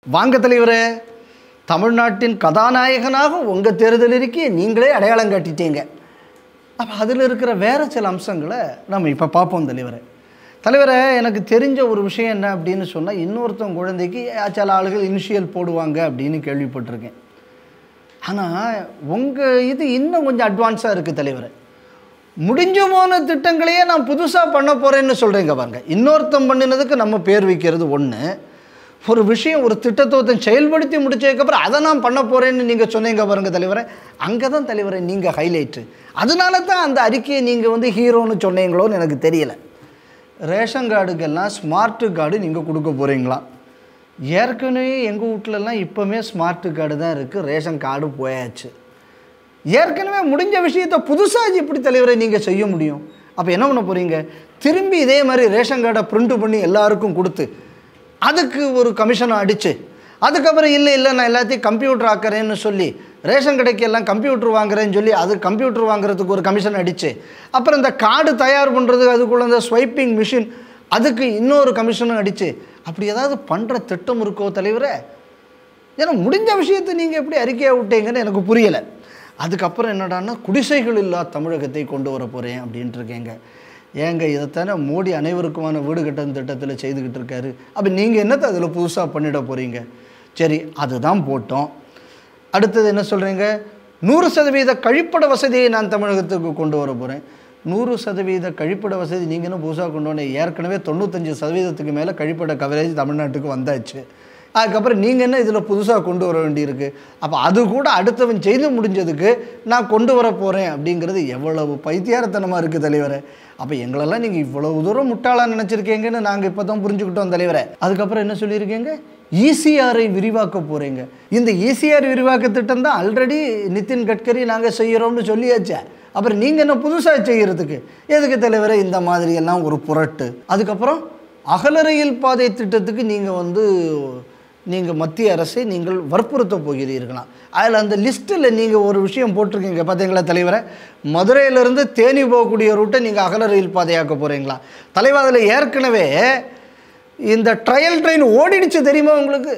வாங்க தலைவரே தமிழ்நாட்டின் கதாநாயகனாக உங்கள் தேர்தல் இருக்கையை நீங்களே அடையாளம் காட்டிட்டீங்க அப்போ அதில் இருக்கிற வேறு சில அம்சங்களை நம்ம இப்போ பார்ப்போம் தலைவரே தலைவரே எனக்கு தெரிஞ்ச ஒரு விஷயம் என்ன அப்படின்னு சொன்னால் இன்னொருத்தன் குழந்தைக்கு சில ஆளுகள் இனிஷியல் போடுவாங்க அப்படின்னு கேள்விப்பட்டிருக்கேன் ஆனால் உங்கள் இது இன்னும் கொஞ்சம் அட்வான்ஸாக இருக்குது தலைவரே முடிஞ்சு போன திட்டங்களையே நான் புதுசாக பண்ண போகிறேன்னு சொல்கிறீங்க பாருங்க இன்னொருத்தன் பண்ணினதுக்கு நம்ம பேர் வைக்கிறது ஒன்று ஒரு விஷயம் ஒரு திட்டத்தை ஒருத்தன் செயல்படுத்தி முடிச்சதுக்கப்புறம் அதை நான் பண்ண போகிறேன்னு நீங்கள் சொன்னீங்க பாருங்க தலைவரை அங்கே தான் தலைவரை நீங்கள் ஹைலைட்டு அதனால தான் அந்த அறிக்கையை நீங்கள் வந்து ஹீரோன்னு சொன்னீங்களோன்னு எனக்கு தெரியல ரேஷன் கார்டுக்கெல்லாம் ஸ்மார்ட்டு கார்டு நீங்கள் கொடுக்க போகிறீங்களா ஏற்கனவே எங்கள் வீட்டிலலாம் இப்போவுமே ஸ்மார்ட்டு கார்டு தான் இருக்குது ரேஷன் கார்டு போயாச்சு ஏற்கனவே முடிஞ்ச விஷயத்தை புதுசாக எப்படி தலைவரை நீங்கள் செய்ய முடியும் அப்போ என்ன பண்ண போகிறீங்க திரும்பி இதே மாதிரி ரேஷன் கார்டை பிரிண்ட் பண்ணி எல்லாருக்கும் கொடுத்து அதுக்கு ஒரு கமிஷனை அடித்து அதுக்கப்புறம் இல்லை இல்லை நான் எல்லாத்தையும் கம்ப்யூட்டர் ஆக்கிறேன்னு சொல்லி ரேஷன் கடைக்கு எல்லாம் கம்ப்யூட்டர் வாங்குறேன்னு சொல்லி அது கம்ப்யூட்டர் வாங்குறதுக்கு ஒரு கமிஷன் அடித்து அப்புறம் இந்த கார்டு தயார் பண்ணுறதுக்கு அதுக்குள்ள இந்த ஸ்வைப்பிங் மிஷின் அதுக்கு இன்னொரு கமிஷனும் அடித்து அப்படி ஏதாவது பண்ணுற திட்டம் இருக்கோ தலைவரே ஏன்னா முடிஞ்ச விஷயத்தை நீங்கள் எப்படி அறிக்கையாக விட்டீங்கன்னு எனக்கு புரியலை அதுக்கப்புறம் என்னடான்னா குடிசைகள் இல்லா தமிழகத்தை கொண்டு வர போகிறேன் அப்படின்ட்டு இருக்கேங்க ஏங்க இதைத்தானே மோடி அனைவருக்குமான வீடு கட்டும் திட்டத்தில் செய்துக்கிட்டு இருக்காரு அப்போ நீங்கள் என்னத்தை அதில் புதுசாக பண்ணிட போகிறீங்க சரி அதுதான் போட்டோம் அடுத்தது என்ன சொல்கிறீங்க நூறு சதவீத கழிப்பட வசதியை நான் தமிழகத்துக்கு கொண்டு வர போகிறேன் நூறு சதவீத கழிப்பிட வசதி நீங்கள் என்ன புதுசாக கொண்டு வந்தீங்க ஏற்கனவே தொண்ணூத்தஞ்சு சதவீதத்துக்கு மேலே கழிப்பிட கவரேஜ் தமிழ்நாட்டுக்கு வந்தாச்சு அதுக்கப்புறம் நீங்கள் என்ன இதில் புதுசாக கொண்டு வர வேண்டியிருக்கு அப்போ அது கூட அடுத்தவன் செய்து முடிஞ்சதுக்கு நான் கொண்டு வர போகிறேன் அப்படிங்கிறது எவ்வளவு பைத்தியாரத்தனமாக இருக்குது தலைவரே அப்போ எங்களெல்லாம் நீங்கள் இவ்வளவு தூரம் முட்டாளாக நினச்சிருக்கீங்கன்னு நாங்கள் இப்போ தான் புரிஞ்சுக்கிட்டோம் தலைவரே அதுக்கப்புறம் என்ன சொல்லியிருக்கீங்க ஈசிஆரை விரிவாக்க போகிறீங்க இந்த ஈசிஆர் விரிவாக்க திட்டம் தான் ஆல்ரெடி நிதின் கட்கரி நாங்கள் செய்கிறோம்னு சொல்லியாச்சே அப்புறம் நீங்கள் என்ன புதுசாக செய்கிறதுக்கு எதுக்கு தலைவரே இந்த மாதிரி எல்லாம் ஒரு புரட்டு அதுக்கப்புறம் அகல ரயில் பாதை திட்டத்துக்கு நீங்கள் வந்து நீங்கள் மத்திய அரசை நீங்கள் வற்புறுத்த போகிறீர்களாம் அதில் அந்த லிஸ்ட்டில் நீங்கள் ஒரு விஷயம் போட்டிருக்கீங்க பார்த்தீங்களா தலைவரை மதுரையிலேருந்து தேனி போகக்கூடிய ரூட்டை நீங்கள் அகல ரயில் பாதையாக்க போகிறீங்களா தலைவர் அதில் ஏற்கனவே இந்த ட்ரையல் ட்ரெயின் ஓடிடுச்சு தெரியுமா உங்களுக்கு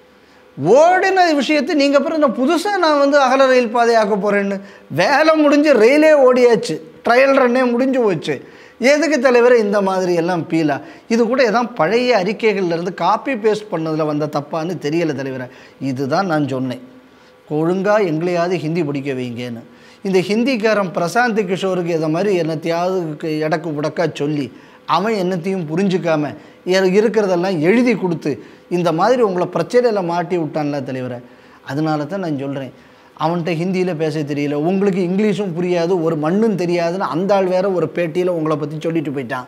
ஓடின விஷயத்தை நீங்கள் அப்புறம் நான் புதுசாக நான் வந்து அகல ரயில் பாதையாக்க போகிறேன்னு வேலை முடிஞ்சு ரயிலே ஓடியாச்சு ட்ரையல் ரன்னே முடிஞ்சு போச்சு எதுக்கு தலைவர் இந்த மாதிரி எல்லாம் பீலா இது கூட எதான் பழைய அறிக்கைகள்லேருந்து காப்பி பேஸ்ட் பண்ணதில் வந்த தப்பான்னு தெரியல தலைவரை இதுதான் நான் சொன்னேன் ஒழுங்காக எங்களையாவது ஹிந்தி படிக்க வைங்கன்னு இந்த ஹிந்திக்காரன் பிரசாந்த் கிஷோருக்கு இதை மாதிரி என்னத்தையாவது இடக்கு உடக்கா சொல்லி அவன் என்னத்தையும் புரிஞ்சுக்காம எ- இருக்கிறதெல்லாம் எழுதி கொடுத்து இந்த மாதிரி உங்களை பிரச்சனையில் மாட்டி விட்டான்ல தலைவரை அதனால தான் நான் சொல்கிறேன் அவன்கிட்ட ஹிந்தியில் பேச தெரியல உங்களுக்கு இங்கிலீஷும் புரியாது ஒரு மண்ணும் தெரியாதுன்னு அந்த ஆள் வேற ஒரு பேட்டியில் உங்களை பற்றி சொல்லிட்டு போயிட்டான்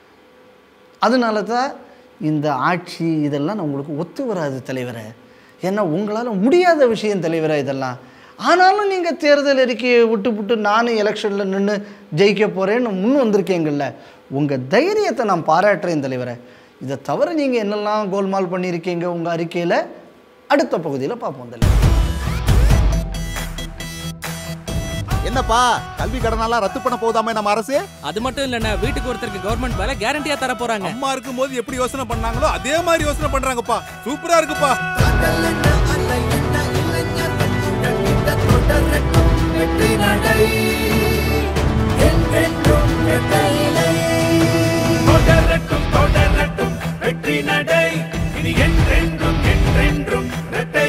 அதனால தான் இந்த ஆட்சி இதெல்லாம் உங்களுக்கு ஒத்து வராது தலைவரை ஏன்னா உங்களால் முடியாத விஷயம் தலைவரை இதெல்லாம் ஆனாலும் நீங்கள் தேர்தல் அறிக்கையை விட்டு விட்டு நானும் எலெக்ஷனில் நின்று ஜெயிக்க போகிறேன்னு முன் வந்திருக்கீங்கல்ல உங்கள் தைரியத்தை நான் பாராட்டுறேன் தலைவரை இதை தவிர நீங்கள் என்னெல்லாம் கோல்மால் பண்ணியிருக்கீங்க உங்கள் அறிக்கையில் அடுத்த பகுதியில் பார்ப்போம் தலைவர் என்னப்பா கல்வி கடனெல்லாம் ரத்து பண்ண போதாமே நம்ம அரசு அது மட்டும் இல்லண்ணா வீட்டுக்கு ஒருத்தருக்கு கவர்மெண்ட் வேலை கேரண்டியா தர போறாங்க அம்மா இருக்கும் போது எப்படி யோசனை பண்ணாங்களோ அதே மாதிரி யோசனை பண்றாங்கப்பா சூப்பரா இருக்குப்பா தொடரட்டும் தொடரட்டும் வெற்றி நடை இனி என்றென்றும் என்றென்றும் இரட்டை